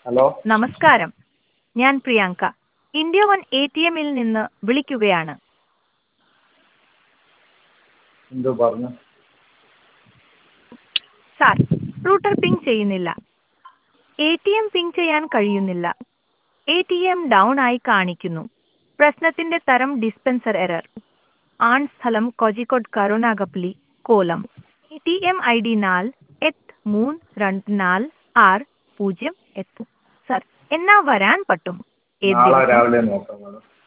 Hello നമസ്കാരം ഞാൻ Priyanka India one A T എമ്മിൽ നിന്ന് വിളിക്കുകയാണ് എന്തോ പറഞ്ഞു സാർ റൂട്ടർ പിങ് ചെയ്യുന്നില്ല എ ടി എം പിങ് ചെയ്യാൻ കഴിയുന്നില്ല എ ടി എം ഡൗൺ ആയി കാണിക്കുന്നു പ്രശ്നത്തിന്റെ തരം ഡിസ്പെൻസർ എറർ ആൺ സ്ഥലം Kozhikode Karunagappally Kollam A T M I D നാല് എട്ട് മൂന്ന് രണ്ട് നാല് ആറ് പൂജ്യം എട്ട് സാർ എന്നാ വരാൻ പറ്റും ഏത് നാളെ ദിവസം? രാവിലെ നോക്കാം മാഡം